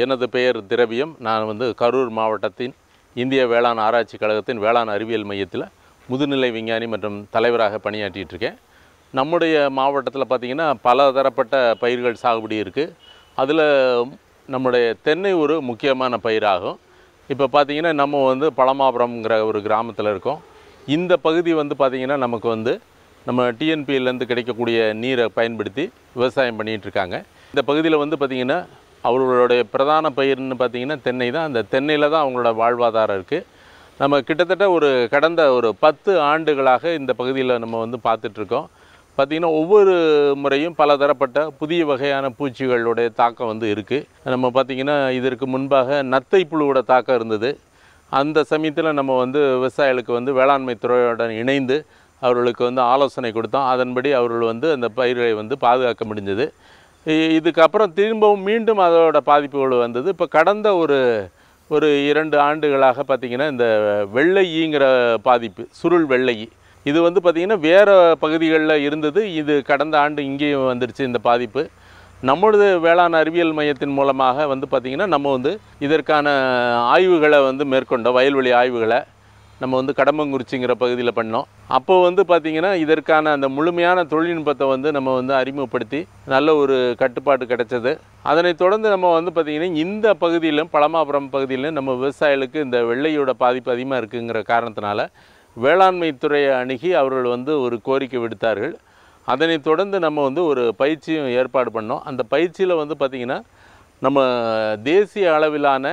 எனது பெயர் திரவியம் நான் வந்து கரூர் மாவட்டத்தின் இந்திய வேளாண் ஆராய்ச்சி கழகத்தின் வேளாண் அறிவியல் மையத்தில் முதுநிலை விஞ்ஞானி மற்றும் தலைவராக பணியாற்றிட்டு இருக்கேன் நம்முடைய மாவட்டத்தில் பார்த்திங்கன்னா பல தரப்பட்ட பயிர்கள் சாகுபடி இருக்குது அதில் நம்முடைய தென்னை ஒரு முக்கியமான பயிராகும் இப்போ பார்த்திங்கன்னா நம்ம வந்து பழமாபுரம்ங்கிற ஒரு கிராமத்தில் இருக்கோம் இந்த பகுதி வந்து பார்த்திங்கன்னா நமக்கு வந்து நம்ம டிஎன்பியிலேருந்து கிடைக்கக்கூடிய நீரை பயன்படுத்தி விவசாயம் பண்ணிகிட்டு இருக்காங்க இந்த பகுதியில் வந்து பார்த்திங்கன்னா அவர்களுடைய பிரதான பயிர்னு பார்த்திங்கன்னா தென்னை தான் அந்த தென்னையில் தான் அவங்களோட வாழ்வாதாரம் இருக்குது நம்ம கிட்டத்தட்ட ஒரு கடந்த ஒரு பத்து ஆண்டுகளாக இந்த பகுதியில் நம்ம வந்து பார்த்துட்ருக்கோம் பார்த்திங்கன்னா ஒவ்வொரு முறையும் பல தரப்பட்ட புதிய வகையான பூச்சிகளுடைய தாக்கம் வந்து இருக்குது நம்ம பார்த்திங்கன்னா இதற்கு முன்பாக நத்தை புழுவோட தாக்கம் இருந்தது அந்த சமயத்தில் நம்ம வந்து விவசாயிகளுக்கு வந்து வேளாண்மை துறையுடன் இணைந்து அவர்களுக்கு வந்து ஆலோசனை கொடுத்தோம் அதன்படி அவர்கள் வந்து அந்த பயிர்களை வந்து பாதுகாக்க முடிஞ்சது இ- இதுக்கப்புறம் திரும்பவும் மீண்டும் அதோட பாதிப்புகள் வந்தது இப்போ கடந்த ஒரு ஒரு இரண்டு ஆண்டுகளாக பார்த்திங்கன்னா இந்த வெள்ளை ஈங்கிற பாதிப்பு சுருள் வெள்ளை ஈ. இது வந்து பார்த்திங்கன்னா வேறு பகுதிகளில் இருந்தது இது கடந்த ஆண்டு இங்கேயும் வந்துருச்சு இந்த பாதிப்பு நம்மளது வேளாண் அறிவியல் மையத்தின் மூலமாக வந்து பார்த்திங்கன்னா நம்ம வந்து இதற்கான ஆய்வுகளை வந்து மேற்கொண்டோம் வயல்வெளி ஆய்வுகளை நம்ம வந்து கடம்பங்குறிச்சிங்கிற பகுதியில் பண்ணோம் அப்போ வந்து பார்த்திங்கன்னா இதற்கான அந்த முழுமையான தொழில்நுட்பத்தை வந்து நம்ம வந்து அறிமுகப்படுத்தி நல்ல ஒரு கட்டுப்பாடு கிடைச்சது அதனைத் தொடர்ந்து நம்ம வந்து பார்த்திங்கன்னா இந்த பகுதியிலும் பழமாபுரம் பகுதியிலும் நம்ம விவசாயிகளுக்கு இந்த வெள்ளையோட பாதிப்பு அதிகமாக இருக்குங்கிற காரணத்தினால வேளாண்மை துறையை அணுகி அவர்கள் வந்து ஒரு கோரிக்கை விடுத்தார்கள் அதனைத் தொடர்ந்து நம்ம வந்து ஒரு பயிற்சியும் ஏற்பாடு பண்ணோம் அந்த பயிற்சியில் வந்து பார்த்திங்கன்னா நம்ம தேசிய அளவிலான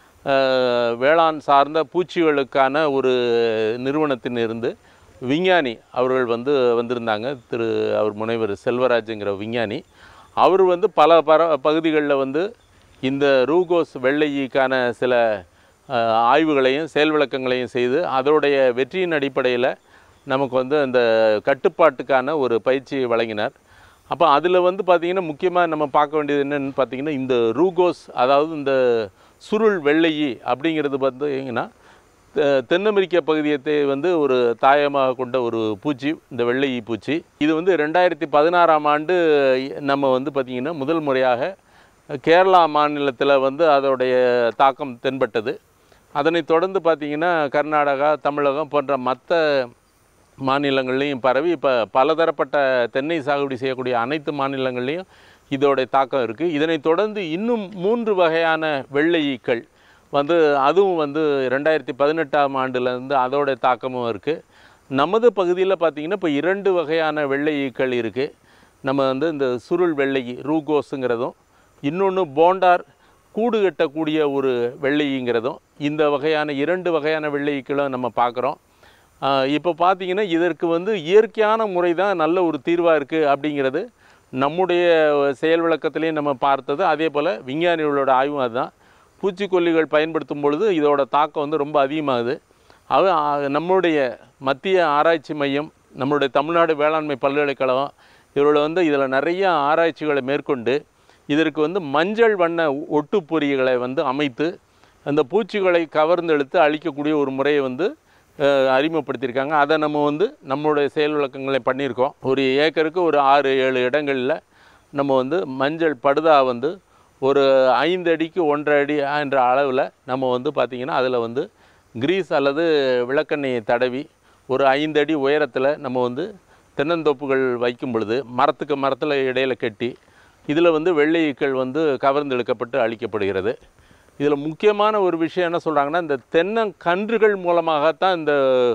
அஹ், வேளாண் சார்ந்த பூச்சிகளுக்கான ஒரு நிறுவனத்தின் இருந்து விஞ்ஞானி அவர்கள் வந்து வந்திருந்தாங்க திரு அவர் முனைவர் செல்வராஜுங்கிற விஞ்ஞானி அவர் வந்து பல பர பகுதிகளில் வந்து இந்த ரூகோஸ் வெள்ளைக்கான சில அஹ், ஆய்வுகளையும் செயல் விளக்கங்களையும் செய்து அதோடைய வெற்றியின் அடிப்படையில் நமக்கு வந்து அந்த கட்டுப்பாட்டுக்கான ஒரு பயிற்சியை வழங்கினார் அப்போ அதில் வந்து பார்த்திங்கன்னா முக்கியமாக நம்ம பார்க்க வேண்டியது என்னன்னு பார்த்தீங்கன்னா இந்த ரூகோஸ் அதாவது இந்த சுருள் வெள்ளையி அப்படிங்கிறது பார்த்தீங்கன்னா தெ- தென் அமெரிக்க பகுதியத்தை வந்து ஒரு தாயமாக கொண்ட ஒரு பூச்சி இந்த வெள்ளை ஈ பூச்சி இது வந்து ரெண்டாயிரத்தி பதினாறாம் ஆண்டு நம்ம வந்து பார்த்திங்கன்னா முதல் முறையாக கேரளா மாநிலத்தில் வந்து அதோடைய தாக்கம் தென்பட்டது அதனைத் தொடர்ந்து பார்த்திங்கன்னா கர்நாடகா தமிழகம் போன்ற மற்ற மாநிலங்கள்லேயும் பரவி இப்போ பலதரப்பட்ட தென்னை சாகுபடி செய்யக்கூடிய அனைத்து மாநிலங்கள்லேயும் இதோடைய தாக்கம் இருக்குது இதனைத் தொடர்ந்து இன்னும் மூன்று வகையான வெள்ளை ஈக்கள் வந்து அதுவும் வந்து ரெண்டாயிரத்தி பதினெட்டாம் ஆண்டுலேருந்து அதோடைய தாக்கமும் இருக்குது நமது பகுதியில் பார்த்திங்கன்னா இப்போ இரண்டு வகையான வெள்ளை ஈக்கள் இருக்குது நம்ம வந்து இந்த சுருள் வெள்ளை ஈ, ரூகோஸுங்கிறதும் இன்னொன்று போண்டார் கூடு கட்டக்கூடிய ஒரு வெள்ளைங்கிறதும் இந்த வகையான இரண்டு வகையான வெள்ளைக்களும் நம்ம பார்க்குறோம் இப்போ பார்த்தீங்கன்னா இதற்கு வந்து இயற்கையான முறை தான் நல்ல ஒரு தீர்வாக இருக்குது அப்படிங்கிறது நம்முடைய செயல் விளக்கத்திலையும் நம்ம பார்த்தது அதே போல் விஞ்ஞானிகளோட ஆய்வும் அதுதான் பூச்சிக்கொல்லிகள் பயன்படுத்தும் பொழுது இதோட தாக்கம் வந்து ரொம்ப அதிகமாகுது அது ஆ, நம்முடைய மத்திய ஆராய்ச்சி மையம் நம்மளுடைய தமிழ்நாடு வேளாண்மை பல்கலைக்கழகம் இவர்கள் வந்து இதில் நிறைய ஆராய்ச்சிகளை மேற்கொண்டு இதற்கு வந்து மஞ்சள் வண்ண ஒட்டுப்பொறிகளை வந்து அமைத்து அந்த பூச்சிகளை கவர்ந்தெடுத்து அழிக்கக்கூடிய ஒரு முறையை வந்து அஹ், அறிமுகப்படுத்தியிருக்காங்க அதை நம்ம வந்து நம்மளுடைய செயல் விளக்கங்களை பண்ணியிருக்கோம் ஒரு ஏக்கருக்கு ஒரு ஆறு ஏழு இடங்களில் நம்ம வந்து மஞ்சள் படுதா வந்து ஒரு ஐந்து அடிக்கு ஒன்றரை அடி என்ற அளவில் நம்ம வந்து பார்த்திங்கன்னா அதில் வந்து கிரீஸ் அல்லது விளக்கெண்ணெயை தடவி ஒரு ஐந்து அடி உயரத்தில் நம்ம வந்து தென்னந்தோப்புகள் வைக்கும் பொழுது மரத்துக்கு மரத்தில் இடையில கட்டி இதில் வந்து வெள்ளையீக்கள் வந்து கவர்ந்து இழுக்கப்பட்டு அழிக்கப்படுகிறது இதில் முக்கியமான ஒரு விஷயம் என்ன சொல்கிறாங்கன்னா இந்த தென்னங்கன்றுகள் மூலமாகத்தான் இந்த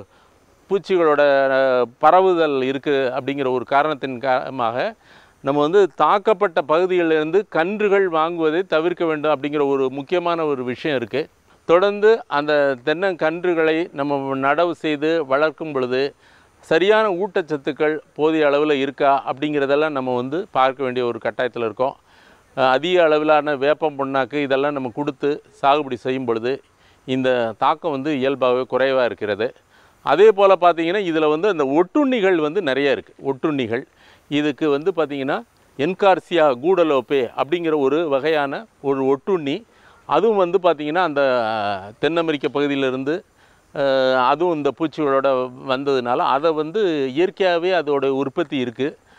பூச்சிகளோட அஹ், பரவுதல் இருக்குது அப்படிங்கிற ஒரு காரணத்தின் காரணமாக நம்ம வந்து தாக்கப்பட்ட பகுதிகளிலிருந்து கன்றுகள் வாங்குவதை தவிர்க்க வேண்டும் அப்படிங்கிற ஒரு முக்கியமான ஒரு விஷயம் இருக்குது தொடர்ந்து அந்த தென்னங்கன்றுகளை நம்ம நடவு செய்து வளர்க்கும் பொழுது சரியான ஊட்டச்சத்துக்கள் போதிய அளவில் இருக்கா அப்படிங்கிறதெல்லாம் நம்ம வந்து பார்க்க வேண்டிய ஒரு கட்டாயத்தில் இருக்கோம் அஹ் அதிக அளவிலான வேப்பம் புண்ணாக்கு இதெல்லாம் நம்ம கொடுத்து சாகுபடி செய்யும் பொழுது இந்த தாக்கம் வந்து இயல்பாகவே குறைவாக இருக்கிறது அதே போல் பார்த்தீங்கன்னா இதில் வந்து அந்த ஒட்டுண்ணிகள் வந்து நிறைய இருக்குது ஒட்டுண்ணிகள் இதுக்கு வந்து பார்த்திங்கன்னா என்கார்சியா கூடலோப்பே அப்படிங்கிற ஒரு வகையான ஒரு ஒட்டுண்ணி அதுவும் வந்து பார்த்திங்கன்னா அந்த அஹ், தென் அமெரிக்க பகுதியிலிருந்து அஹ், அதுவும் இந்த பூச்சிகளோட வந்ததுனால அதை வந்து இயற்கையாகவே அதோட உற்பத்தி இருக்குது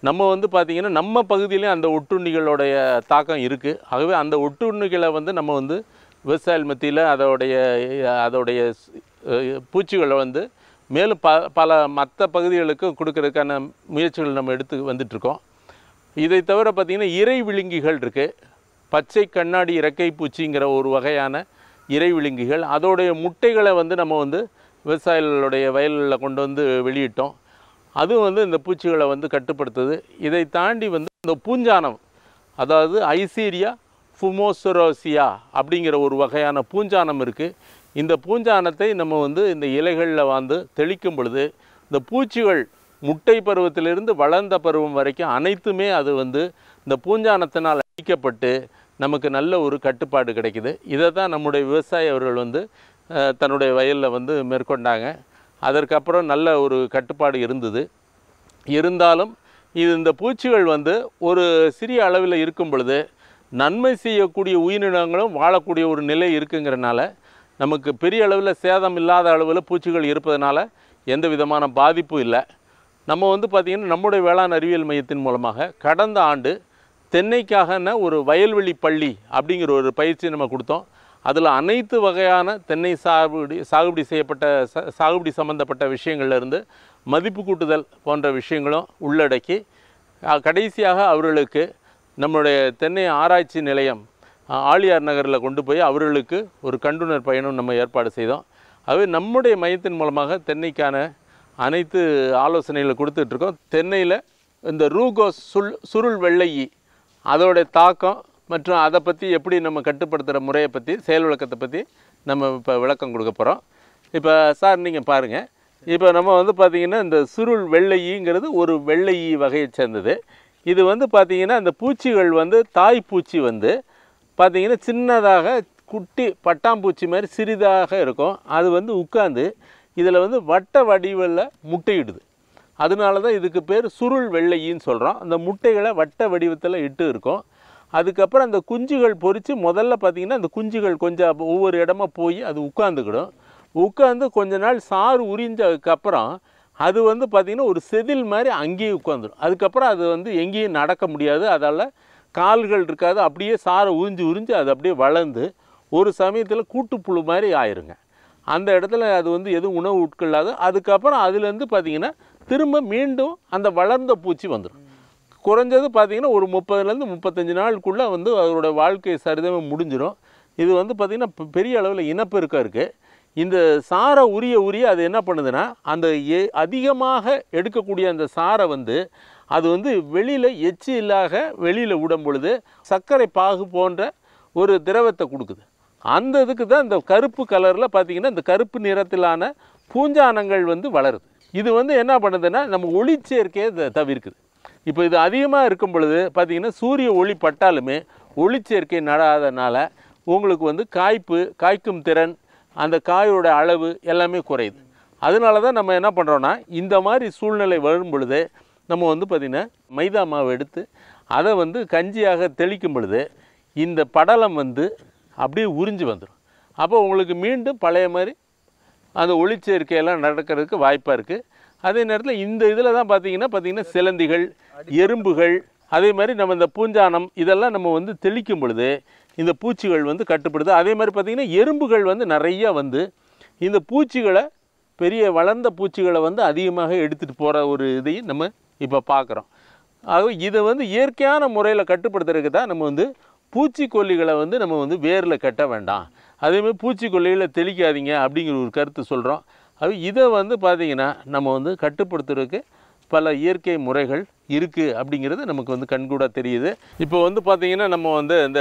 நம்ம வந்து பார்த்திங்கன்னா நம்ம பகுதியிலையும் அந்த ஒட்டுண்ணிகளுடைய தாக்கம் இருக்குது ஆகவே அந்த ஒட்டுண்ணிகளை வந்து நம்ம வந்து விவசாய மத்தியில் அதோடைய அதோடைய அஹ், பூச்சிகளை வந்து மேலும் ப பல மற்ற பகுதிகளுக்கு கொடுக்கறதுக்கான முயற்சிகள் நம்ம எடுத்து வந்துட்ருக்கோம் இதை தவிர பார்த்திங்கன்னா இறை விழுங்கிகள் இருக்குது பச்சை கண்ணாடி இறக்கை பூச்சிங்கிற ஒரு வகையான இறை விழுங்கிகள் அதோடைய முட்டைகளை வந்து நம்ம வந்து விவசாயிகளுடைய வயல்களில் கொண்டு வந்து வெளியிட்டோம் அதுவும் வந்து இந்த பூச்சிகளை வந்து கட்டுப்படுத்துது இதை தாண்டி வந்து இந்த பூஞ்சானம் அதாவது ஐசீரியா ஃபுமோசரோசியா அப்படிங்கிற ஒரு வகையான பூஞ்சானம் இருக்குது இந்த பூஞ்சானத்தை நம்ம வந்து இந்த இலைகளில் வந்து தெளிக்கும் பொழுது இந்த பூச்சிகள் முட்டை பருவத்திலிருந்து வளர்ந்த பருவம் வரைக்கும் அனைத்துமே அது வந்து இந்த பூஞ்சானத்தினால் அழிக்கப்பட்டு நமக்கு நல்ல ஒரு கட்டுப்பாடு கிடைக்குது இதை தான் நம்முடைய விவசாயி அவர்கள் வந்து அஹ், தன்னுடைய வயலில் வந்து மேற்கொண்டாங்க அதற்கப்புறம் நல்ல ஒரு கட்டுப்பாடு இருந்தது இருந்தாலும் இது இந்த பூச்சிகள் வந்து ஒரு சிறிய அளவில் இருக்கும் பொழுது நன்மை செய்யக்கூடிய உயிரினங்களும் வாழக்கூடிய ஒரு நிலை இருக்குங்கிறனால நமக்கு பெரிய அளவில் சேதம் இல்லாத அளவில் பூச்சிகள் இருப்பதனால எந்த விதமான பாதிப்பும் இல்லை நம்ம வந்து பார்த்திங்கன்னா நம்முடைய வேளாண் அறிவியல் மையத்தின் மூலமாக கடந்த ஆண்டு தென்னைக்காகன ஒரு வயல்வெளி பள்ளி அப்படிங்கிற ஒரு பயிற்சி நம்ம கொடுத்தோம் அதில் அனைத்து வகையான தென்னை சாகுபடி சாகுபடி செய்யப்பட்ட ச- சாகுபடி சம்பந்தப்பட்ட விஷயங்கள்ல இருந்து மதிப்பு கூட்டுதல் போன்ற விஷயங்களும் உள்ளடக்கி அஹ், கடைசியாக அவர்களுக்கு நம்முடைய தென்னை ஆராய்ச்சி நிலையம் அஹ், ஆழியார் நகரில் கொண்டு போய் அவர்களுக்கு ஒரு கண்டுணர் பயணம் நம்ம ஏற்பாடு செய்தோம் அது நம்முடைய மையத்தின் மூலமாக தென்னைக்கான அனைத்து ஆலோசனைகளை கொடுத்துட்ருக்கோம் தென்னையில் இந்த ரூகோஸ் சுல் சுருள் வெள்ளையி அதோடைய தாக்கம் மற்றும் அதை பற்றி எப்படி நம்ம கட்டுப்படுத்துகிற முறையை பற்றி செயல் விளக்கத்தை பற்றி நம்ம இப்போ விளக்கம் கொடுக்க போகிறோம் இப்போ சார் நீங்கள் பாருங்கள் இப்போ நம்ம வந்து பார்த்திங்கன்னா இந்த சுருள் வெள்ளையிங்கிறது ஒரு வெள்ளையி வகையை சேர்ந்தது இது வந்து பார்த்திங்கன்னா இந்த பூச்சிகள் வந்து தாய் பூச்சி வந்து பார்த்திங்கன்னா சின்னதாக குட்டி பட்டாம்பூச்சி மாதிரி சிறிதாக இருக்கும் அது வந்து உட்காந்து இதில் வந்து வட்ட வடிவில் முட்டையிடுது அதனால தான் இதுக்கு பேர் சுருள் வெள்ளையின்னு சொல்கிறோம் அந்த முட்டைகளை வட்ட வடிவத்தில் இட்டு இருக்கும் அதுக்கப்புறம் அந்த குஞ்சுகள் பொரித்து முதல்ல பார்த்திங்கன்னா அந்த குஞ்சுகள் கொஞ்சம் ஒவ்வொரு இடமா போய் அது உட்காந்துக்கிடும் உட்காந்து கொஞ்ச நாள் சாறு உறிஞ்சதுக்கப்புறம் அது வந்து பார்த்திங்கன்னா ஒரு செதில் மாதிரி அங்கேயே உட்காந்துரும் அதுக்கப்புறம் அது வந்து எங்கேயும் நடக்க முடியாது அதால் கால்கள் இருக்காது அப்படியே சாரை உறிஞ்சு உறிஞ்சு அது அப்படியே வளர்ந்து ஒரு சமயத்தில் கூட்டுப்புழு மாதிரி ஆயிருங்க அந்த இடத்துல அது வந்து எதுவும் உணவு உட்கொள்ளாது அதுக்கப்புறம் அதுலேருந்து பார்த்திங்கன்னா திரும்ப மீண்டும் அந்த வளர்ந்த பூச்சி வந்துடும் குறைஞ்சது பார்த்திங்கன்னா ஒரு முப்பதுலேருந்து முப்பத்தஞ்சு நாளுக்குள்ளே வந்து அதோட வாழ்க்கை சரிதமாக முடிஞ்சிடும் இது வந்து பார்த்திங்கன்னா பெ- பெரிய அளவில் இனப்பெருக்கம் இருக்குது இந்த சாரை உரிய உரிய அது என்ன பண்ணுதுன்னா அந்த எ அதிகமாக எடுக்கக்கூடிய அந்த சாரை வந்து அது வந்து வெளியில் எச்சி இல்லாக வெளியில் விடும் பொழுது சர்க்கரை பாகு போன்ற ஒரு திரவத்தை கொடுக்குது அந்த இதுக்கு தான் இந்த கருப்பு கலரில் பார்த்தீங்கன்னா இந்த கருப்பு நிறத்திலான பூஞ்சானங்கள் வந்து வளருது இது வந்து என்ன பண்ணுதுன்னா நம்ம ஒளிச்சேர்க்கையை த- தவிர்க்குது இப்போ இது அதிகமாக இருக்கும் பொழுது பார்த்தீங்கன்னா சூரிய ஒளி பட்டாலுமே ஒளிச்சேர்க்கை நடாதனால உங்களுக்கு வந்து காய்ப்பு காய்க்கும் திறன் அந்த காயோட அளவு எல்லாமே குறையுது அதனால தான் நம்ம என்ன பண்ணுறோன்னா இந்த மாதிரி சூழ்நிலை வரும் பொழுது நம்ம வந்து பார்த்திங்கன்னா மைதா மாவு எடுத்து அதை வந்து கஞ்சியாக தெளிக்கும் பொழுது இந்த படலம் வந்து அப்படியே உறிஞ்சு வந்துடும் அப்போ உங்களுக்கு மீண்டும் பழைய மாதிரி அந்த ஒளிச்சேர்க்கையெல்லாம் நடக்கிறதுக்கு வாய்ப்பாக இருக்குது அதே நேரத்தில் இந்த இதில் தான் பார்த்தீங்கன்னா பார்த்தீங்கன்னா சிலந்திகள் எறும்புகள் அதே மாதிரி நம்ம இந்த பூஞ்சானம் இதெல்லாம் நம்ம வந்து தெளிக்கும் பொழுது இந்த பூச்சிகள் வந்து கட்டுப்படுது அதே மாதிரி பார்த்திங்கன்னா எறும்புகள் வந்து நிறைய வந்து இந்த பூச்சிகளை பெரிய வளர்ந்த பூச்சிகளை வந்து அதிகமாக எடுத்துகிட்டு போகிற ஒரு இதையும் நம்ம இப்போ பார்க்குறோம் ஆக இதை வந்து இயற்கையான முறையில் கட்டுப்படுத்துறதுக்கு தான் நம்ம வந்து பூச்சிக்கொல்லிகளை வந்து நம்ம வந்து வேரில் கட்ட வேண்டாம் அதேமாதிரி பூச்சிக்கொல்லிகளை தெளிக்காதீங்க அப்படிங்கிற ஒரு கருத்து சொல்கிறோம் அது இதை வந்து பார்த்திங்கன்னா நம்ம வந்து கட்டுப்படுத்துறதுக்கு பல இயற்கை முறைகள் இருக்குது அப்படிங்கிறது நமக்கு வந்து கண்கூட தெரியுது இப்போ வந்து பார்த்திங்கன்னா நம்ம வந்து இந்த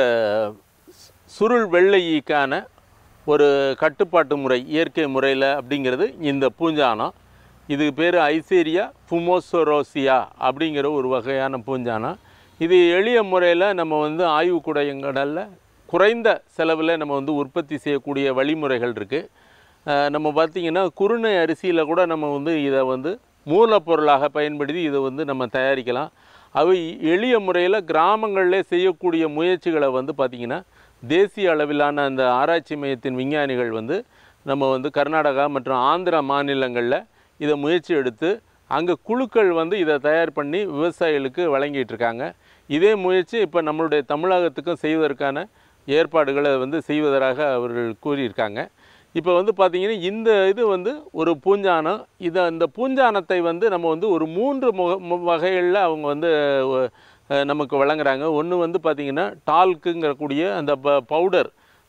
சுருள் வெள்ளைக்கான ஒரு கட்டுப்பாட்டு முறை இயற்கை முறையில் அப்படிங்கிறது இந்த பூஞ்சானம் இதுக்கு பேர் ஐசேரியா ஃபுமோசோரோசியா அப்படிங்கிற ஒரு வகையான பூஞ்சானம் இது எளிய முறையில் நம்ம வந்து ஆய்வுக்கூடங்களில் குறைந்த செலவில் நம்ம வந்து உற்பத்தி செய்யக்கூடிய வழிமுறைகள் இருக்குது நம்ம பார்த்திங்கன்னா குருணை அரிசியில் கூட நம்ம வந்து இதை வந்து மூலப்பொருளாக பயன்படுத்தி இதை வந்து நம்ம தயாரிக்கலாம் அவை எளிய முறையில் கிராமங்களிலே செய்யக்கூடிய முயற்சிகளை வந்து பார்த்திங்கன்னா தேசிய அளவிலான அந்த ஆராய்ச்சி மையத்தின் விஞ்ஞானிகள் வந்து நம்ம வந்து கர்நாடகா மற்றும் ஆந்திரா மாநிலங்களில் இதை முயற்சி எடுத்து அங்கே குழுக்கள் வந்து இதை தயார் பண்ணி விவசாயிகளுக்கு வழங்கிட்டு இருக்காங்க இதே முயற்சி இப்போ நம்மளுடைய தமிழகத்துக்கும் செய்வதற்கான ஏற்பாடுகளை வந்து செய்வதாக அவர்கள் கூறியிருக்காங்க இப்போ வந்து பார்த்திங்கன்னா இந்த இது வந்து ஒரு பூஞ்சானம் இதை இந்த பூஞ்சானத்தை வந்து நம்ம வந்து ஒரு மூன்று முக வகைகளில் அவங்க வந்து அஹ், நமக்கு வழங்குறாங்க ஒன்று வந்து பார்த்திங்கன்னா டால்க்குங்கக்கூடிய அந்த ப பவுடர்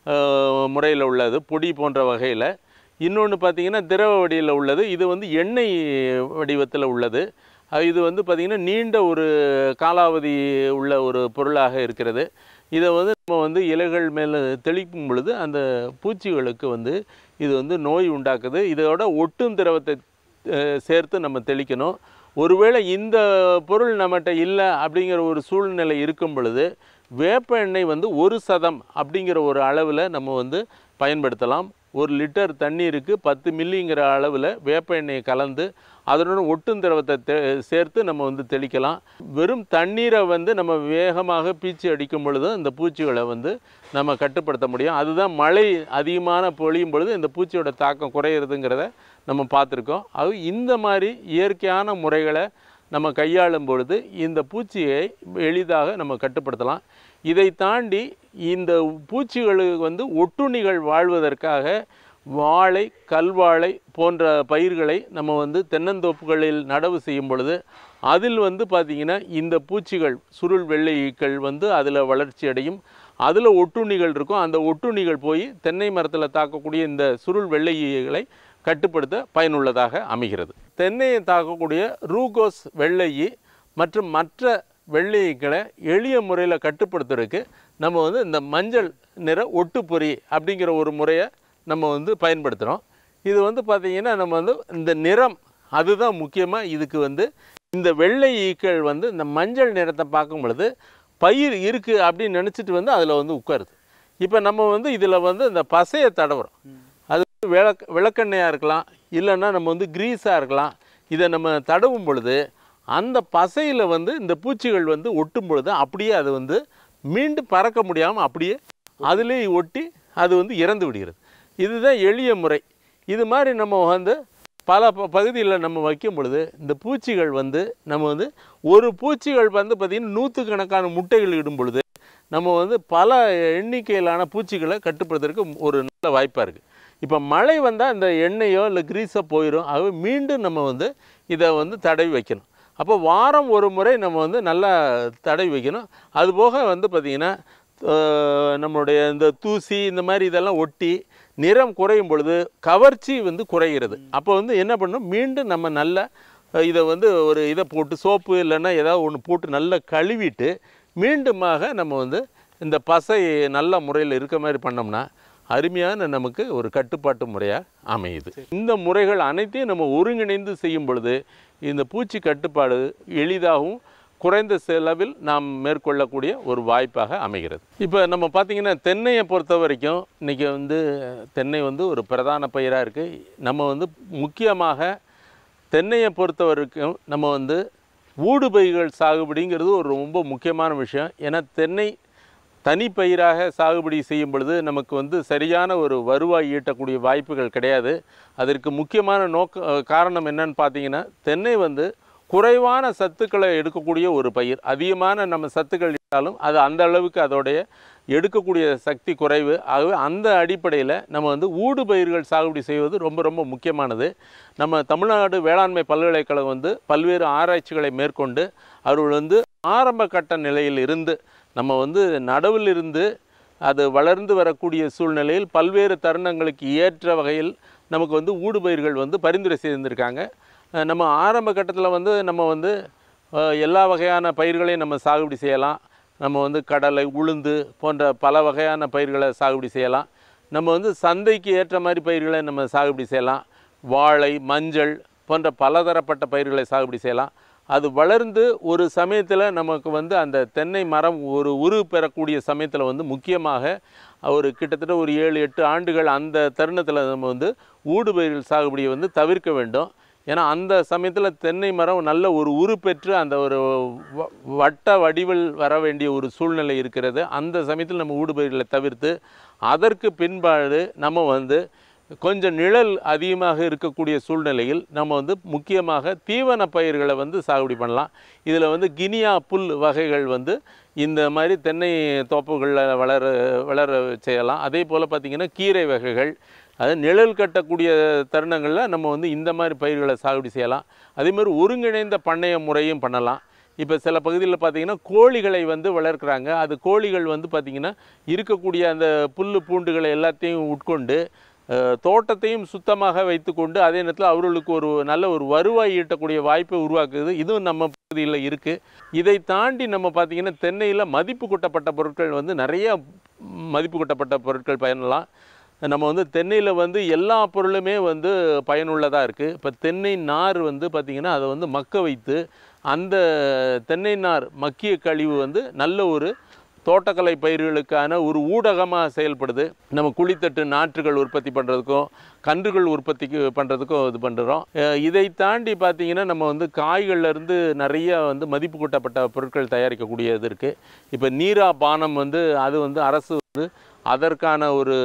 முறையில் உள்ளது பொடி போன்ற வகையில் இன்னொன்று பார்த்தீங்கன்னா திரவ வடிவில் உள்ளது இது வந்து எண்ணெய் வடிவத்தில் உள்ளது அஹ் இது வந்து பார்த்திங்கன்னா நீண்ட ஒரு காலாவதி உள்ள ஒரு பொருளாக இருக்கிறது இதை வந்து நம்ம வந்து இலைகள் மேலே தெளிக்கும் பொழுது அந்த பூச்சிகளுக்கு வந்து இது வந்து நோய் உண்டாக்குது இதோட ஒட்டும் திரவத்தை அஹ், சேர்த்து நம்ம தெளிக்கணும் ஒருவேளை இந்த பொருள் நம்மகிட்ட இல்லை அப்படிங்கிற ஒரு சூழ்நிலை இருக்கும் பொழுது வேப்ப எண்ணெய் வந்து ஒரு சதம் அப்படிங்கிற ஒரு அளவில் நம்ம வந்து பயன்படுத்தலாம் ஒரு லிட்டர் தண்ணீருக்கு பத்து மில்லிங்கிற அளவில் வேப்ப எண்ணெயை கலந்து அதனுடன் ஒட்டும் திரவத்தை தே சேர்த்து நம்ம வந்து தெளிக்கலாம் வெறும் தண்ணீரை வந்து நம்ம வேகமாக பீச்சி அடிக்கும் பொழுது இந்த பூச்சிகளை வந்து நம்ம கட்டுப்படுத்த முடியும் அதுதான் மழை அதிகமான பொழியும் பொழுது இந்த பூச்சியோட தாக்கம் குறையிறதுங்கிறத நம்ம பார்த்துருக்கோம் அது இந்த மாதிரி இயற்கையான முறைகளை நம்ம கையாளும் பொழுது இந்த பூச்சியை எளிதாக நம்ம கட்டுப்படுத்தலாம் இதை தாண்டி இந்த பூச்சிகளுக்கு வந்து ஒட்டுண்ணிகள் வாழ்வதற்காக வாழை கல்வாழை போன்ற பயிர்களை நம்ம வந்து தென்னந்தோப்புகளில் நடவு செய்யும் பொழுது அதில் வந்து பார்த்திங்கன்னா இந்த பூச்சிகள் சுருள் வெள்ளை ஈக்கள் வந்து அதில் வளர்ச்சி அடையும் அதில் ஒட்டுண்ணிகள் இருக்கும் அந்த ஒட்டுண்ணிகள் போய் தென்னை மரத்தில் தாக்கக்கூடிய இந்த சுருள் வெள்ளை ஈகளை கட்டுப்படுத்த பயனுள்ளதாக அமைகிறது தென்னையை தாக்கக்கூடிய ரூகோஸ் வெள்ளையி மற்றும் மற்ற வெள்ளைகளை எளிய முறையில் கட்டுப்படுத்துறதுக்கு நம்ம வந்து இந்த மஞ்சள் நிற ஒட்டுப்பொறி அப்படிங்கிற ஒரு முறையை நம்ம வந்து பயன்படுத்துகிறோம் இது வந்து பார்த்திங்கன்னா நம்ம வந்து இந்த நிறம் அதுதான் முக்கியமாக இதுக்கு வந்து இந்த வெள்ளை ஈக்கள் வந்து இந்த மஞ்சள் நிறத்தை பார்க்கும் பொழுது பயிர் இருக்குது அப்படின்னு நினச்சிட்டு வந்து அதில் வந்து உட்காருது இப்போ நம்ம வந்து இதில் வந்து இந்த பசையை தடவுறோம் அது வந்து விளக் விளக்கெண்ணெயாக இருக்கலாம் இல்லைன்னா நம்ம வந்து க்ரீஸாக இருக்கலாம் இதை நம்ம தடவும் பொழுது அந்த பசையில் வந்து இந்த பூச்சிகள் வந்து ஒட்டும் பொழுது அப்படியே அது வந்து மீண்டும் பறக்க முடியாமல் அப்படியே அதிலே ஒட்டி அது வந்து இறந்து விடுகிறது இதுதான் எளிய முறை இது மாதிரி நம்ம வந்து பல ப பகுதியில் நம்ம வைக்கும் பொழுது இந்த பூச்சிகள் வந்து நம்ம வந்து ஒரு பூச்சிகள் வந்து பார்த்திங்கன்னா நூற்றுக்கணக்கான முட்டைகள் இடும் பொழுது நம்ம வந்து பல எண்ணிக்கையிலான பூச்சிகளை கட்டுப்படுத்துறதுக்கு ஒரு நல்ல வாய்ப்பாக இருக்குது இப்போ மழை வந்தால் இந்த எண்ணெயோ இல்லை கிரீஸோ போயிடும் ஆகவே மீண்டும் நம்ம வந்து இதை வந்து தடவி வைக்கணும் அப்போ வாரம் ஒரு முறை நம்ம வந்து நல்லா தடவி வைக்கணும் அதுபோக வந்து பார்த்திங்கன்னா அஹ், நம்மளுடைய இந்த தூசி இந்த மாதிரி இதெல்லாம் ஒட்டி நிறம் குறையும் பொழுது கவர்ச்சி வந்து குறைகிறது அப்போ வந்து என்ன பண்ணணும் மீண்டும் நம்ம நல்ல அஹ், இதை வந்து ஒரு இதை போட்டு சோப்பு இல்லைன்னா ஏதாவது ஒன்று போட்டு நல்லா கழுவிட்டு மீண்டுமாக நம்ம வந்து இந்த பசை நல்ல முறையில் இருக்க மாதிரி பண்ணோம்னா அருமையான நமக்கு ஒரு கட்டுப்பாட்டு முறையாக அமையுது இந்த முறைகள் அனைத்தையும் நம்ம ஒருங்கிணைந்து செய்யும் பொழுது இந்த பூச்சி கட்டுப்பாடு எளிதாகவும் குறைந்த செலவில் நாம் மேற்கொள்ளக்கூடிய ஒரு வாய்ப்பாக அமைகிறது இப்போ நம்ம பார்த்திங்கன்னா தென்னையை பொறுத்த வரைக்கும் இன்றைக்கி வந்து தென்னை வந்து ஒரு பிரதான பயிராக இருக்குது நம்ம வந்து முக்கியமாக தென்னையை பொறுத்த வரைக்கும் நம்ம வந்து ஊடுபயிர்கள் சாகுபடிங்கிறது ஒரு ரொம்ப முக்கியமான விஷயம் ஏன்னா தென்னை தனிப்பயிராக சாகுபடி செய்யும் பொழுது நமக்கு வந்து சரியான ஒரு வருவாய் ஈட்டக்கூடிய வாய்ப்புகள் கிடையாது அதற்கு முக்கியமான நோக்க அஹ் காரணம் என்னன்னு பார்த்தீங்கன்னா தென்னை வந்து குறைவான சத்துக்களை எடுக்கக்கூடிய ஒரு பயிர் அதிகமான நம்ம சத்துக்கள் இட்டாலும் அது அந்த அளவுக்கு அதோடைய எடுக்கக்கூடிய சக்தி குறைவு ஆகவே அந்த அடிப்படையில் நம்ம வந்து ஊடு பயிர்கள் சாகுபடி செய்வது ரொம்ப ரொம்ப முக்கியமானது நம்ம தமிழ்நாடு வேளாண்மை பல்கலைக்கழகம் வந்து பல்வேறு ஆராய்ச்சிகளை மேற்கொண்டு அவர்கள் வந்து ஆரம்ப கட்ட நிலையில் இருந்து நம்ம வந்து நடுவில் இருந்து அது வளர்ந்து வரக்கூடிய சூழ்நிலையில் பல்வேறு தருணங்களுக்கு ஏற்ற வகையில் நமக்கு வந்து ஊடுபயிர்கள் வந்து பரிந்துரை செய்திருக்காங்க அஹ் நம்ம ஆரம்ப கட்டத்தில் வந்து நம்ம வந்து அஹ், எல்லா வகையான பயிர்களையும் நம்ம சாகுபடி செய்யலாம் நம்ம வந்து கடலை உளுந்து போன்ற பல வகையான பயிர்களை சாகுபடி செய்யலாம் நம்ம வந்து சந்தைக்கு ஏற்ற மாதிரி பயிர்களை நம்ம சாகுபடி செய்யலாம் வாழை மஞ்சள் போன்ற பலதரப்பட்ட பயிர்களை சாகுபடி செய்யலாம் அது வளர்ந்து ஒரு சமயத்தில் நமக்கு வந்து அந்த தென்னை மரம் ஒரு உரு பெறக்கூடிய சமயத்தில் வந்து முக்கியமாக ஒரு கிட்டத்தட்ட ஒரு ஏழு எட்டு ஆண்டுகள் அந்த தருணத்தில் நம்ம வந்து ஊடுபயிர்கள் சாகுபடியை வந்து தவிர்க்க வேண்டும் ஏன்னா அந்த சமயத்தில் தென்னை மரம் நல்ல ஒரு உரு பெற்று அந்த ஒரு வ- வட்ட வடிவில் வர வேண்டிய ஒரு சூழ்நிலை இருக்கிறது அந்த சமயத்தில் நம்ம ஊடுபயிர்களை தவிர்த்து அதற்கு பின்பாடு நம்ம வந்து கொஞ்சம் நிழல் அதிகமாக இருக்கக்கூடிய சூழ்நிலையில் நம்ம வந்து முக்கியமாக தீவன பயிர்களை வந்து சாகுபடி பண்ணலாம் இதில் வந்து கினியா புல் வகைகள் வந்து இந்த மாதிரி தென்னை தோப்புகளில் வளர வளர செய்யலாம் அதே போல் பார்த்திங்கன்னா கீரை வகைகள் அது நிழல் கட்டக்கூடிய தருணங்களில் நம்ம வந்து இந்த மாதிரி பயிர்களை சாகுபடி செய்யலாம் அதே மாதிரி ஒருங்கிணைந்த பண்ணைய முறையும் பண்ணலாம் இப்போ சில பகுதிகளில் பார்த்தீங்கன்னா கோழிகளை வந்து வளர்க்குறாங்க அது கோழிகள் வந்து பார்த்திங்கன்னா இருக்கக்கூடிய அந்த புல் பூண்டுகளை எல்லாத்தையும் உட்கொண்டு அஹ், தோட்டத்தையும் சுத்தமாக வைத்துக்கொண்டு அதே நேரத்தில் அவர்களுக்கு ஒரு நல்ல ஒரு வருவாய் ஈட்டக்கூடிய வாய்ப்பை உருவாக்குது இதுவும் நம்ம பகுதியில் இருக்குது இதை தாண்டி நம்ம பார்த்திங்கன்னா தென்னையில் மதிப்பு கூட்டப்பட்ட பொருட்கள் வந்து நிறைய மதிப்பு கூட்டப்பட்ட பொருட்கள் பயனலாம் நம்ம வந்து தென்னையில் வந்து எல்லா பொருளுமே வந்து பயனுள்ளதாக இருக்குது இப்போ தென்னை நார் வந்து பார்த்திங்கன்னா அதை வந்து மக்க வைத்து அந்த தென்னை நார் மக்கிய கழிவு வந்து நல்ல ஒரு தோட்டக்கலை பயிர்களுக்கான ஒரு ஊடகமாக செயல்படுது நம்ம குழித்தட்டு நாற்றுகள் உற்பத்தி பண்ணுறதுக்கும் கன்றுகள் உற்பத்திக்கு பண்ணுறதுக்கும் இது பண்ணுறோம் இதை தாண்டி பார்த்திங்கன்னா நம்ம வந்து காய்கள்ல இருந்து நிறைய வந்து மதிப்பு கூட்டப்பட்ட பொருட்கள் தயாரிக்கக்கூடியது இருக்குது இப்போ நீரா பானம் வந்து அது வந்து அரசு வந்து அதற்கான ஒரு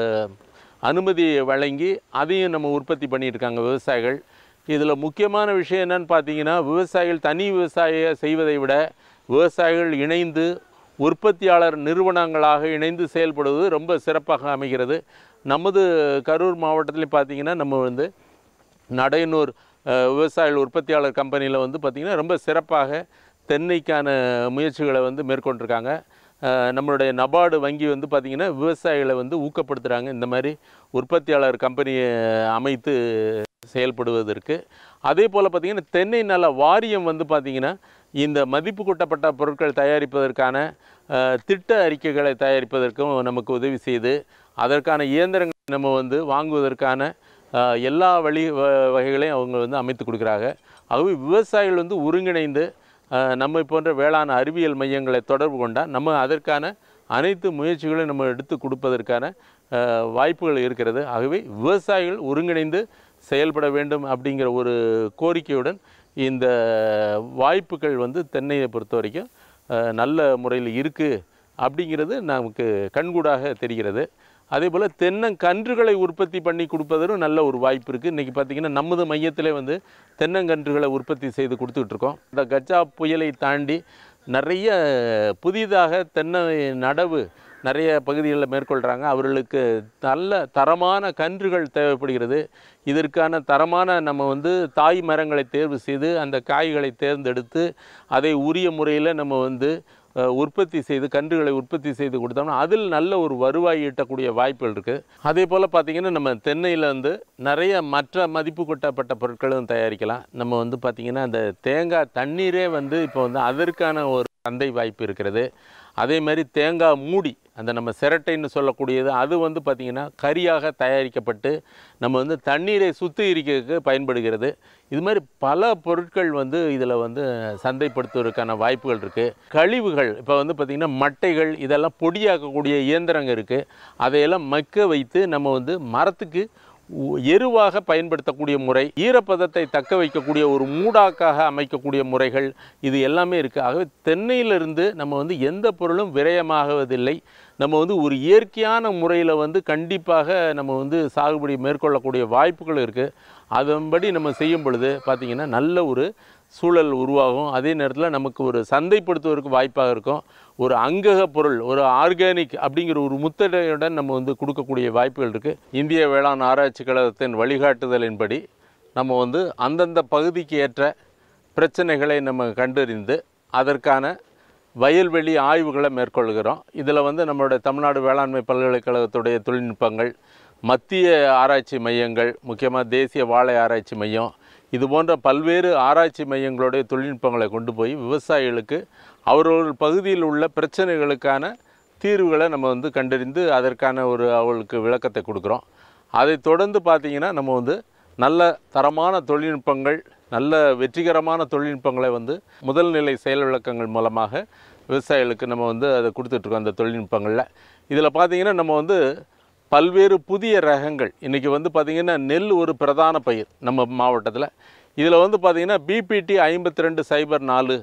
அனுமதியை வழங்கி அதையும் நம்ம உற்பத்தி பண்ணிட்டு இருக்காங்க விவசாயிகள் இதில் முக்கியமான விஷயம் என்னன்னு பார்த்தீங்கன்னா விவசாயிகள் தனி விவசாய செய்வதை விட விவசாயிகள் இணைந்து உற்பத்தியாளர் நிறுவனங்களாக இணைந்து செயல்படுவது ரொம்ப சிறப்பாக அமைகிறது நமது கரூர் மாவட்டத்தில் பார்த்தீங்கன்னா நம்ம வந்து நடையனூர் அஹ், விவசாயிகள் உற்பத்தியாளர் கம்பெனியில் வந்து பார்த்திங்கன்னா ரொம்ப சிறப்பாக தென்னைக்கான முயற்சிகளை வந்து மேற்கொண்டிருக்காங்க அஹ், நம்மளுடைய நபார்டு வங்கி வந்து பார்த்திங்கன்னா விவசாயிகளை வந்து ஊக்கப்படுத்துகிறாங்க இந்த மாதிரி உற்பத்தியாளர் கம்பெனியை அமைத்து செயல்படுவதற்கு அதே போல் பார்த்திங்கன்னா தென்னை நல வாரியம் வந்து பார்த்திங்கன்னா இந்த மதிப்பு கூட்டப்பட்ட பொருட்கள் தயாரிப்பதற்கான அஹ், திட்ட அறிக்கைகளை தயாரிப்பதற்கும் நமக்கு உதவி செய்து அதற்கான இயந்திரங்களை நம்ம வந்து வாங்குவதற்கான அஹ், எல்லா வழி வ- வகைகளையும் அவங்க வந்து அமைத்து கொடுக்குறாங்க ஆகவே விவசாயிகள் வந்து ஒருங்கிணைந்து அஹ், நம்மை போன்ற வேளாண் அறிவியல் மையங்களை தொடர்பு கொண்டால் நம்ம அதற்கான அனைத்து முயற்சிகளையும் நம்ம எடுத்து கொடுப்பதற்கான அஹ், வாய்ப்புகள் இருக்கிறது ஆகவே விவசாயிகள் ஒருங்கிணைந்து செயல்பட வேண்டும் அப்படிங்கிற ஒரு கோரிக்கையுடன் இந்த வாய்ப்புகள் வந்து தென்னையை பொறுத்த வரைக்கும் அஹ், நல்ல முறையில் இருக்குது அப்படிங்கிறது நமக்கு கண்கூடாக தெரிகிறது அதே போல் தென்னங்கன்றுகளை உற்பத்தி பண்ணி கொடுப்பதற்கு நல்ல ஒரு வாய்ப்பு இருக்குது இன்றைக்கி பார்த்திங்கன்னா நமது மையத்திலே வந்து தென்னங்கன்றுகளை உற்பத்தி செய்து கொடுத்துக்கிட்டு இருக்கோம் இந்த கஜா புயலை தாண்டி நிறைய புதிதாக தென்னை நடவு நிறைய பகுதிகளில் மேற்கொள்கிறாங்க அவர்களுக்கு நல்ல தரமான கன்றுகள் தேவைப்படுகிறது இதற்கான தரமான நம்ம வந்து தாய் மரங்களை தேர்வு செய்து அந்த காய்களை தேர்ந்தெடுத்து அதை உரிய முறையில் நம்ம வந்து அஹ், உற்பத்தி செய்து கன்றுகளை உற்பத்தி செய்து கொடுத்தோம்னா அதில் நல்ல ஒரு வருவாய் ஈட்டக்கூடிய வாய்ப்புகள் இருக்குது அதே போல் பார்த்திங்கன்னா நம்ம தென்னையில் வந்து நிறைய மற்ற மதிப்பு கூட்டப்பட்ட பொருட்களும் தயாரிக்கலாம் நம்ம வந்து பார்த்திங்கன்னா அந்த தேங்காய் தண்ணீரே வந்து இப்போ வந்து அதற்கான ஒரு சந்தை வாய்ப்பு இருக்கிறது அதே மாதிரி தேங்காய் மூடி அந்த நம்ம சிரட்டைன்னு சொல்லக்கூடியது அது வந்து பார்த்திங்கன்னா கரியாக தயாரிக்கப்பட்டு நம்ம வந்து தண்ணீரை சுத்திகரிக்கிறதுக்கு பயன்படுகிறது இது மாதிரி பல பொருட்கள் வந்து இதில் வந்து சந்தைப்படுத்துவதற்கான வாய்ப்புகள் இருக்குது கழிவுகள் இப்போ வந்து பார்த்திங்கன்னா மட்டைகள் இதெல்லாம் பொடியாக்கக்கூடிய இயந்திரங்கள் இருக்குது அதையெல்லாம் மக்க வைத்து நம்ம வந்து மரத்துக்கு உ- எருவாக பயன்படுத்தக்கூடிய முறை ஈரப்பதத்தை தக்க வைக்கக்கூடிய ஒரு மூடாக்காக அமைக்கக்கூடிய முறைகள் இது எல்லாமே இருக்குது ஆகவே தென்னையிலிருந்து நம்ம வந்து எந்த பொருளும் விரயமாகுவதில்லை நம்ம வந்து ஒரு இயற்கையான முறையில் வந்து கண்டிப்பாக நம்ம வந்து சாகுபடி மேற்கொள்ளக்கூடிய வாய்ப்புகள் இருக்குது அதன்படி நம்ம செய்யும் பொழுது பார்த்திங்கன்னா நல்ல ஒரு சூழல் உருவாகும் அதே நேரத்தில் நமக்கு ஒரு சந்தைப்படுத்துவதற்கு வாய்ப்பாக இருக்கும் ஒரு அங்கக பொருள் ஒரு ஆர்கானிக் அப்படிங்கிற ஒரு முத்திரையுடன் நம்ம வந்து கொடுக்கக்கூடிய வாய்ப்புகள் இருக்குது இந்திய வேளாண் ஆராய்ச்சி கழகத்தின் வழிகாட்டுதலின்படி நம்ம வந்து அந்தந்த பகுதிக்கு ஏற்ற பிரச்சனைகளை நம்ம கண்டறிந்து அதற்கான வயல்வெளி ஆய்வுகளை மேற்கொள்கிறோம் இதில் வந்து நம்மளுடைய தமிழ்நாடு வேளாண்மை பல்கலைக்கழகத்துடைய தொழில்நுட்பங்கள் மத்திய ஆராய்ச்சி மையங்கள் முக்கியமாக தேசிய வாழை ஆராய்ச்சி மையம் இது போன்ற பல்வேறு ஆராய்ச்சி மையங்களுடைய தொழில்நுட்பங்களை கொண்டு போய் விவசாயிகளுக்கு அவரவர்கள் பகுதியில் உள்ள பிரச்சனைகளுக்கான தீர்வுகளை நம்ம வந்து கண்டறிந்து அதற்கான ஒரு அவர்களுக்கு விளக்கத்தை கொடுக்குறோம் அதை தொடர்ந்து பார்த்திங்கன்னா நம்ம வந்து நல்ல தரமான தொழில்நுட்பங்கள் நல்ல வெற்றிகரமான தொழில்நுட்பங்களை வந்து முதல் நிலை செயல் விளக்கங்கள் மூலமாக விவசாயிகளுக்கு நம்ம வந்து அதை கொடுத்துட்ருக்கோம் அந்த தொழில்நுட்பங்களில் இதில் பார்த்திங்கன்னா நம்ம வந்து பல்வேறு புதிய ரகங்கள் இன்றைக்கி வந்து பார்த்திங்கன்னா நெல் ஒரு பிரதான பயிர் நம்ம மாவட்டத்தில் இதில் வந்து பார்த்திங்கன்னா பிபிடி ஐம்பத்தி ரெண்டு சைபர் நாலு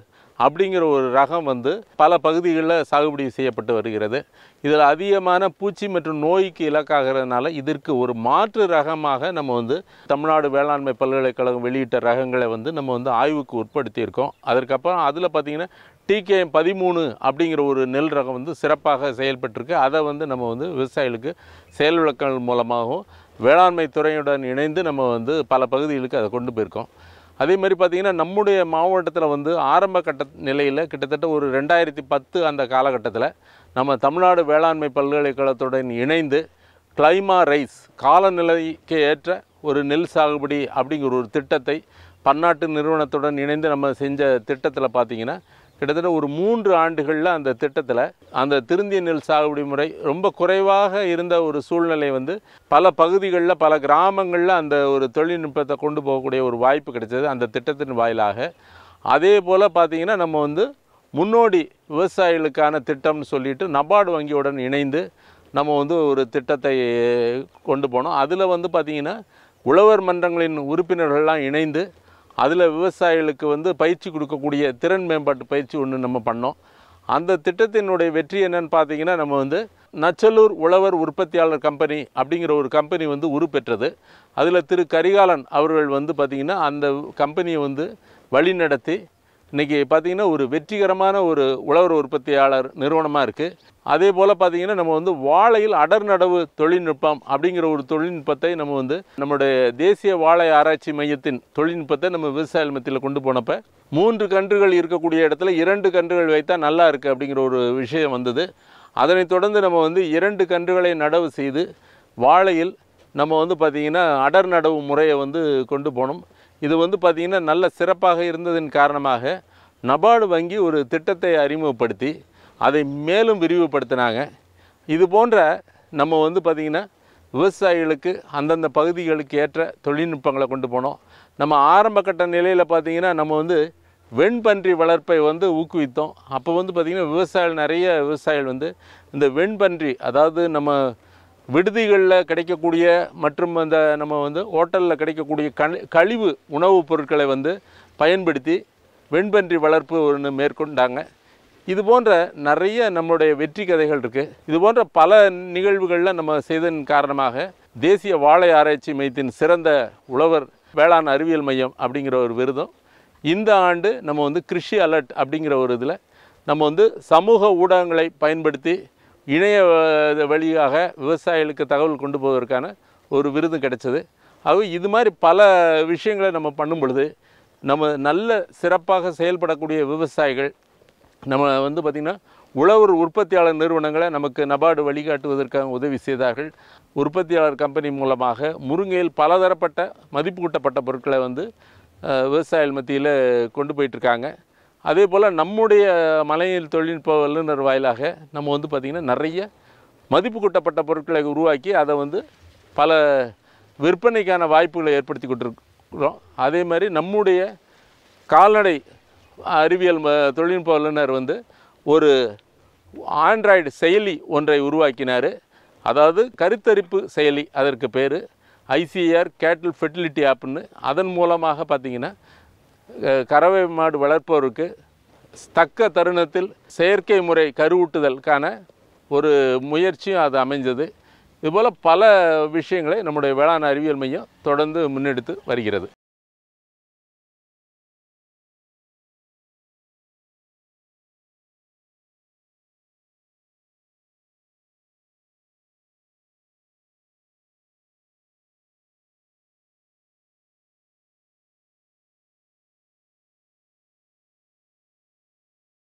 அப்படிங்கிற ஒரு ரகம் வந்து பல பகுதிகளில் சாகுபடி செய்யப்பட்டு வருகிறது இதில் அதிகமான பூச்சி மற்றும் நோய்க்கு இலக்காகிறதுனால இதற்கு ஒரு மாற்று ரகமாக நம்ம வந்து தமிழ்நாடு வேளாண்மை பல்கலைக்கழகம் வெளியிட்ட ரகங்களை வந்து நம்ம வந்து ஆய்வுக்கு உட்படுத்தியிருக்கோம் அதற்கப்புறம் அதில் பார்த்திங்கன்னா டிகேஎம் பதிமூணு அப்படிங்கிற ஒரு நெல் ரகம் வந்து சிறப்பாக செயல்பட்டிருக்கு அதை வந்து நம்ம வந்து விவசாயிகளுக்கு செயல் விளக்கங்கள் மூலமாகவும் வேளாண்மை துறையுடன் இணைந்து நம்ம வந்து பல பகுதிகளுக்கு அதை கொண்டு போயிருக்கோம் அதே மாதிரி பார்த்திங்கன்னா நம்முடைய மாவட்டத்தில் வந்து ஆரம்ப கட்ட நிலையில் கிட்டத்தட்ட ஒரு ரெண்டாயிரத்தி பத்து அந்த காலகட்டத்தில் நம்ம தமிழ்நாடு வேளாண்மை பல்கலைக்கழகத்துடன் இணைந்து கிளைமா ரைஸ் காலநிலைக்கு ஏற்ற ஒரு நெல் சாகுபடி அப்படிங்கிற ஒரு திட்டத்தை பன்னாட்டு நிறுவனத்துடன் இணைந்து நம்ம செஞ்ச திட்டத்தில் பார்த்திங்கன்னா கிட்டத்தட்ட ஒரு மூன்று ஆண்டுகளில் அந்த திட்டத்தில் அந்த திருந்திய நெல் சாகுபடி முறை ரொம்ப குறைவாக இருந்த ஒரு சூழ்நிலை வந்து பல பகுதிகளில் பல கிராமங்களில் அந்த ஒரு தொழில்நுட்பத்தை கொண்டு போகக்கூடிய ஒரு வாய்ப்பு கிடைச்சது அந்த திட்டத்தின் வாயிலாக அதே போல் பார்த்திங்கன்னா நம்ம வந்து முன்னோடி விவசாயிகளுக்கான திட்டம்னு சொல்லிட்டு நபார்டு வங்கியுடன் இணைந்து நம்ம வந்து ஒரு திட்டத்தை கொண்டு போனோம் அதில் வந்து பார்த்திங்கன்னா உழவர் மன்றங்களின் உறுப்பினர்கள்லாம் இணைந்து அதில் விவசாயிகளுக்கு வந்து பயிற்சி கொடுக்கக்கூடிய திறன் மேம்பாட்டு பயிற்சி ஒன்று நம்ம பண்ணோம் அந்த திட்டத்தினுடைய வெற்றி என்னன்னு பார்த்தீங்கன்னா நம்ம வந்து நச்சலூர் உழவர் உற்பத்தியாளர் கம்பெனி அப்படிங்கிற ஒரு கம்பெனி வந்து உருப்பெற்றது அதில் திரு கரிகாலன் அவர்கள் வந்து பார்த்திங்கன்னா அந்த கம்பெனியை வந்து வழிநடத்தி இன்றைக்கி பார்த்திங்கன்னா ஒரு வெற்றிகரமான ஒரு உழவர் உற்பத்தியாளர் நிறுவனமாக இருக்குது அதே போல் பார்த்திங்கன்னா நம்ம வந்து வாழையில் அடர் நடவு தொழில்நுட்பம் அப்படிங்கிற ஒரு தொழில்நுட்பத்தை நம்ம வந்து நம்முடைய தேசிய வாழை ஆராய்ச்சி மையத்தின் தொழில்நுட்பத்தை நம்ம விவசாய மத்தியில் கொண்டு போனப்போ மூன்று கன்றுகள் இருக்கக்கூடிய இடத்துல இரண்டு கன்றுகள் வைத்தா நல்லா இருக்குது அப்படிங்கிற ஒரு விஷயம் வந்தது அதனைத் தொடர்ந்து நம்ம வந்து இரண்டு கன்றுகளை நடவு செய்து வாழையில் நம்ம வந்து பார்த்திங்கன்னா அடர் நடவு முறையை வந்து கொண்டு போனோம் இது வந்து பார்த்திங்கன்னா நல்ல சிறப்பாக இருந்ததன் காரணமாக நபார்டு வங்கி ஒரு திட்டத்தை அறிமுகப்படுத்தி அதை மேலும் விரிவுபடுத்தினாங்க இது போன்ற நம்ம வந்து பார்த்திங்கன்னா விவசாயிகளுக்கு அந்தந்த பகுதிகளுக்கு ஏற்ற தொழில்நுட்பங்களை கொண்டு போனோம் நம்ம ஆரம்ப கட்ட நிலையில் பார்த்திங்கன்னா நம்ம வந்து வெண்பன்றி வளர்ப்பை வந்து ஊக்குவித்தோம் அப்போ வந்து பார்த்திங்கன்னா விவசாயிகள் நிறைய விவசாயிகள் வந்து இந்த வெண்பன்றி அதாவது நம்ம விடுதிகளில் கிடைக்கக்கூடிய மற்றும் அந்த நம்ம வந்து ஹோட்டலில் கிடைக்கக்கூடிய கழி கழிவு உணவுப் பொருட்களை வந்து பயன்படுத்தி வெண்பன்றி வளர்ப்பு ஒன்று மேற்கொண்டாங்க இது போன்ற நிறைய நம்மளுடைய வெற்றி கதைகள் இருக்குது இது போன்ற பல நிகழ்வுகளில் நம்ம செய்ததன் காரணமாக தேசிய வாழை ஆராய்ச்சி மையத்தின் சிறந்த உழவர் வேளாண் அறிவியல் மையம் அப்படிங்கிற ஒரு விருதும் இந்த ஆண்டு நம்ம வந்து கிருஷி அலர்ட் அப்படிங்கிற ஒரு இதில் நம்ம வந்து சமூக ஊடகங்களை பயன்படுத்தி இணைய வ- வழியாக விவசாயிகளுக்கு தகவல் கொண்டு போவதற்கான ஒரு விருது கிடைச்சது ஆக இது மாதிரி பல விஷயங்களை நம்ம பண்ணும் பொழுது நம்ம நல்ல சிறப்பாக செயல்படக்கூடிய விவசாயிகள் நம்ம வந்து பார்த்திங்கன்னா உழவர் உற்பத்தியாளர் நிறுவனங்களை நமக்கு நபார்டு வழிகாட்டுவதற்காக உதவி செய்தார்கள் உற்பத்தியாளர் கம்பெனி மூலமாக முருங்கையில் பலதரப்பட்ட மதிப்பு கூட்டப்பட்ட பொருட்களை வந்து அஹ், விவசாயிகள் மத்தியில் கொண்டு போயிட்டுருக்காங்க அதே போல் நம்முடைய மலையில் தொழில்நுட்ப வல்லுநர் வாயிலாக நம்ம வந்து பார்த்திங்கன்னா நிறைய மதிப்பு கூட்டப்பட்ட பொருட்களை உருவாக்கி அதை வந்து பல விற்பனைக்கான வாய்ப்புகளை ஏற்படுத்தி கொண்டிருக்கிறோம் அதே மாதிரி நம்முடைய கால்நடை அறிவியல் ம- தொழில்நுட்ப வல்லுநர் வந்து ஒரு ஆண்ட்ராய்டு செயலி ஒன்றை உருவாக்கினார் அதாவது கருத்தரிப்பு செயலி அதற்கு பேர் ஐசிஆர் கேட்டில் ஃபெர்டிலிட்டி ஆப்னு அதன் மூலமாக பார்த்தீங்கன்னா அஹ், கறவை மாடு வளர்ப்பவருக்கு தக்க தருணத்தில் செயற்கை முறை கருவூட்டுதலுக்கான ஒரு முயற்சியும் அது அமைஞ்சது இதுபோல் பல விஷயங்களை நம்முடைய வேளாண் அறிவியல் மையம் தொடர்ந்து முன்னெடுத்து வருகிறது